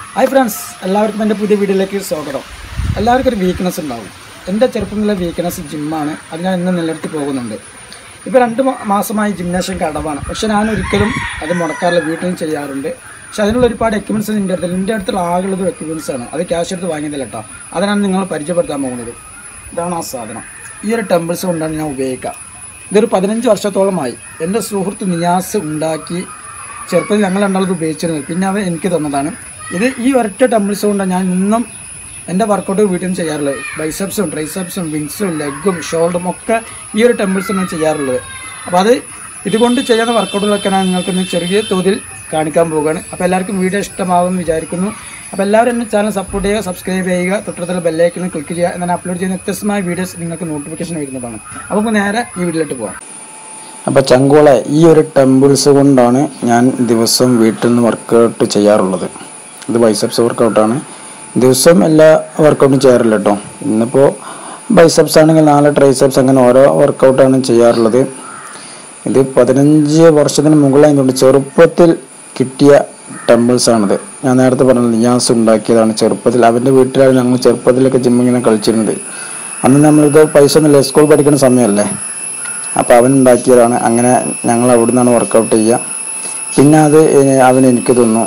hi friends എല്ലാവർക്കും എൻ്റെ പുതിയ വീഡിയോയിലേക്ക് സ്വാഗതം എല്ലാവർക്കും ഒരു വീക്ക്നെസ് ഉണ്ടാവും എൻ്റെ ചെറുപ്പത്തിലുള്ള വീക്ക്നെസ് ജിമ്മാണ് അത് ഞാൻ ഇന്ന് നിലനിർത്തി പോകുന്നുണ്ട് ഇപ്പോൾ രണ്ട് മാ- മാസമായി ജിംനേഷ്യം കടവാണ് പക്ഷെ ഞാൻ ഒരിക്കലും അത് മുടക്കാറില്ല വീട്ടിലും ചെയ്യാറുണ്ട് പക്ഷെ അതിനുള്ള ഒരുപാട് എക്യുപ്മെൻറ്റ്സ് എൻ്റെ അടുത്ത് എൻ്റെ അടുത്തുള്ള ആകെയുള്ളത് എക്യുപ്മെൻറ്റ്സ് ആണ് അത് ക്യാഷ് എടുത്ത് വാങ്ങിയതല്ല കേട്ടോ അതാണ് നിങ്ങൾ പരിചയപ്പെടുത്താൻ പോകുന്നത് ഇതാണ് ആ സാധനം ഈ ഒരു ടെമ്പിൾസ് കൊണ്ടാണ് ഞാൻ ഉപയോഗിക്കുക ഇതൊരു പതിനഞ്ച് വർഷത്തോളമായി എൻ്റെ സുഹൃത്ത് നിയാസ് ഉണ്ടാക്കി ചെറുപ്പത്തിൽ ഞങ്ങൾ രണ്ടാളത് ഉപയോഗിച്ചിരുന്നത് പിന്നെ അവൻ എനിക്ക് തന്നതാണ് ഇത് ഈ ഒരൊറ്റ ടെമ്പിൾസ് കൊണ്ടാണ് ഞാൻ ഇന്നും എൻ്റെ വർക്കൗട്ട് വീട്ടിൽ നിന്ന് ചെയ്യാറുള്ളത് ബൈസെപ്സും ട്രൈസെപ്സും വിങ്സും ലെഗും ഷോൾഡറും ഒക്കെ ഈ ഒരു ടെമ്പിൾസ് ഞാൻ ചെയ്യാറുള്ളത് അപ്പോൾ അത് ഇതുകൊണ്ട് ചെയ്യുന്ന വർക്കൗട്ടുകളൊക്കെ ഞാൻ നിങ്ങൾക്ക് ഇന്ന് ചെറിയ തോതിൽ കാണിക്കാൻ പോവുകയാണ് അപ്പോൾ എല്ലാവർക്കും വീഡിയോ ഇഷ്ടമാകുമെന്ന് വിചാരിക്കുന്നു അപ്പോൾ എല്ലാവരും എൻ്റെ ചാനൽ സപ്പോർട്ട് ചെയ്യുക സബ്സ്ക്രൈബ് ചെയ്യുക തൊട്ടടുത്തുള്ള ബെല്ലൈക്കണിൽ ക്ലിക്ക് ചെയ്യുക എന്നാൽ അപ്ലോഡ് ചെയ്യുന്ന വ്യത്യസ്തമായ വീഡിയോസ് നിങ്ങൾക്ക് നോട്ടിഫിക്കേഷൻ വരുന്നതാണ് അപ്പോൾ നമുക്ക് നേരെ ഈ വീഡിയോയിലോട്ട് പോകാം അപ്പോൾ ചങ്കുളെ ഈ ഒരു ടെമ്പിൾസ് കൊണ്ടാണ് ഞാൻ ദിവസം വീട്ടിൽ നിന്ന് വർക്കൗട്ട് ചെയ്യാറുള്ളത് ഇത് ബൈസെപ്സ് വർക്കൗട്ടാണ് ദിവസം എല്ലാ വർക്കൗട്ടും ചെയ്യാറില്ല കേട്ടോ ഇന്നിപ്പോൾ ബൈസെപ്സ് ആണെങ്കിൽ നാളെ ട്രൈസെപ്സ് അങ്ങനെ ഓരോ വർക്കൗട്ടാണ് ചെയ്യാറുള്ളത് ഇത് പതിനഞ്ച് വർഷത്തിന് മുകളിലായതുകൊണ്ട് ചെറുപ്പത്തിൽ കിട്ടിയ ടെമ്പിൾസ് ആണിത് ഞാൻ നേരത്തെ പറഞ്ഞത് നിയാസ് ഉണ്ടാക്കിയതാണ് ചെറുപ്പത്തിൽ അവൻ്റെ വീട്ടിലാണ് ഞങ്ങൾ ചെറുപ്പത്തിലൊക്കെ ജിമ്മിങ്ങനെ കളിച്ചിരുന്നത് അന്ന് നമ്മളിത് പൈസ ഒന്നുമില്ല സ്കൂൾ പഠിക്കുന്ന സമയമല്ലേ അപ്പോൾ അവൻ ഉണ്ടാക്കിയതാണ് അങ്ങനെ ഞങ്ങൾ അവിടെ നിന്നാണ് വർക്കൗട്ട് ചെയ്യുക പിന്നെ അത് ഏ- അവൻ എനിക്ക് തന്നു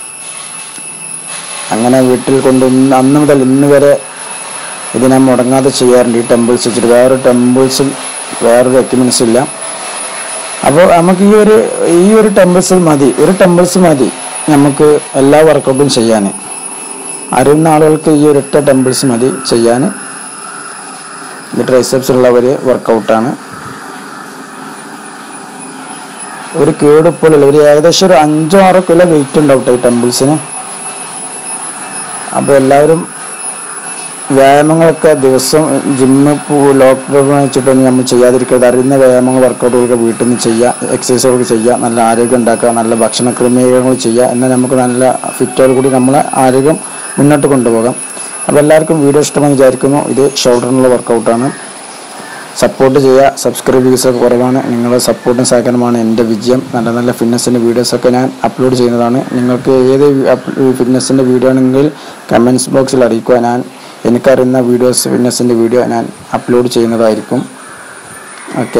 അങ്ങനെ വീട്ടിൽ കൊണ്ട് ഇന്ന് അന്ന് മുതൽ ഇന്ന് വരെ ഇത് ഞാൻ മുടങ്ങാതെ ചെയ്യാറുണ്ട് ഈ ടെമ്പിൾസ് വെച്ചിട്ട് വേറെ ടെമ്പിൾസും വേറൊരു എക്യുപ്മെൻസ് ഇല്ല അപ്പോൾ നമുക്ക് ഈ ഒരു ഈ ഒരു ടെമ്പിൾസ് മതി ഒരു ടെമ്പിൾസ് മതി നമുക്ക് എല്ലാ വർക്കൗട്ടും ചെയ്യാൻ അറിയുന്ന ആളുകൾക്ക് ഈ ഒരൊറ്റ ടെമ്പിൾസ് മതി ചെയ്യാൻ ഇത് ട്രൈസെപ്സ് ഉള്ളവർ വർക്കൗട്ടാണ് ഒരു കേടുപ്പോലുള്ള ഒരു ഏകദേശം ഒരു അഞ്ചോ ആറോ കിലോ വെയിറ്റ് ഉണ്ടാവും കേട്ടോ ഈ ടെമ്പിൾസിന് അപ്പോൾ എല്ലാവരും വ്യായാമങ്ങളൊക്കെ ദിവസം ജിമ്മ് ലോക്ക്ഡൗൺ വെച്ചിട്ടൊന്നും നമ്മൾ ചെയ്യാതിരിക്കരുത് അറിയുന്ന വ്യായാമങ്ങൾ വർക്കൗട്ടുകളൊക്കെ വീട്ടിൽ നിന്ന് ചെയ്യുക എക്സസൈസുകളൊക്കെ ചെയ്യുക നല്ല ആരോഗ്യം ഉണ്ടാക്കുക നല്ല ഭക്ഷണ ക്രമീകരണങ്ങൾ ചെയ്യുക എന്നാൽ നമുക്ക് നല്ല ഫിറ്റോട് കൂടി നമ്മളെ ആരോഗ്യം മുന്നോട്ട് കൊണ്ടുപോകാം അപ്പോൾ എല്ലാവർക്കും വീഡിയോ ഇഷ്ടമെന്ന് വിചാരിക്കുന്നു ഇത് ഷോൾഡറിനുള്ള വർക്കൗട്ടാണ് സപ്പോർട്ട് ചെയ്യുക സബ്സ്ക്രൈബേഴ്സ് ഒക്കെ കുറവാണ് നിങ്ങളുടെ സപ്പോർട്ടും സഹകരണമാണ് എൻ്റെ വിജയം നല്ല നല്ല ഫിറ്റ്നസിൻ്റെ വീഡിയോസൊക്കെ ഞാൻ അപ്ലോഡ് ചെയ്യുന്നതാണ് നിങ്ങൾക്ക് ഏത് ഫിറ്റ്നസിൻ്റെ വീഡിയോ ആണെങ്കിൽ കമൻസ് ബോക്സിൽ അറിയിക്കുക ഞാൻ എനിക്കറിയുന്ന വീഡിയോസ് ഫിറ്റ്നസിൻ്റെ വീഡിയോ ഞാൻ അപ്ലോഡ് ചെയ്യുന്നതായിരിക്കും ഓക്കെ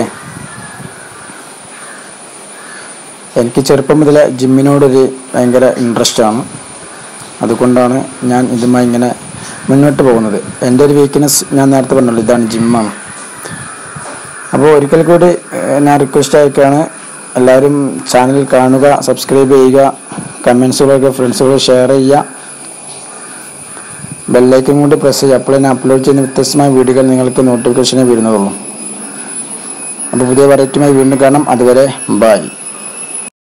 എനിക്ക് ചെറുപ്പം മുതലേ ജിമ്മിനോടൊരു ഭയങ്കര ഇൻട്രസ്റ്റ് ആണ് അതുകൊണ്ടാണ് ഞാൻ ഇതുമായി ഇങ്ങനെ മുന്നോട്ട് പോകുന്നത് എൻ്റെ ഒരു വീക്ക്നെസ് ഞാൻ നേരത്തെ പറഞ്ഞല്ലോ ഇതാണ് ജിമ്മാണ് അപ്പോൾ ഒരിക്കൽ കൂടി ഏഹ്, ഞാൻ റിക്വസ്റ്റ് അയക്കുകയാണ് എല്ലാവരും ചാനൽ കാണുക സബ്സ്ക്രൈബ് ചെയ്യുക കമൻസുകളൊക്കെ ഫ്രണ്ട്സുകൾ ഷെയർ ചെയ്യുക ബെല്ലൈക്കും കൂടി പ്രസ് ചെയ്യുക അപ്പോൾ ഞാൻ അപ്ലോഡ് ചെയ്യുന്ന വ്യത്യസ്തമായ വീഡിയോകൾ നിങ്ങൾക്ക് നോട്ടിഫിക്കേഷനെ വരുന്നതുള്ളൂ അപ്പോൾ പുതിയ വെറൈറ്റിയുമായി വീണ്ടും കാണാം അതുവരെ ബൈ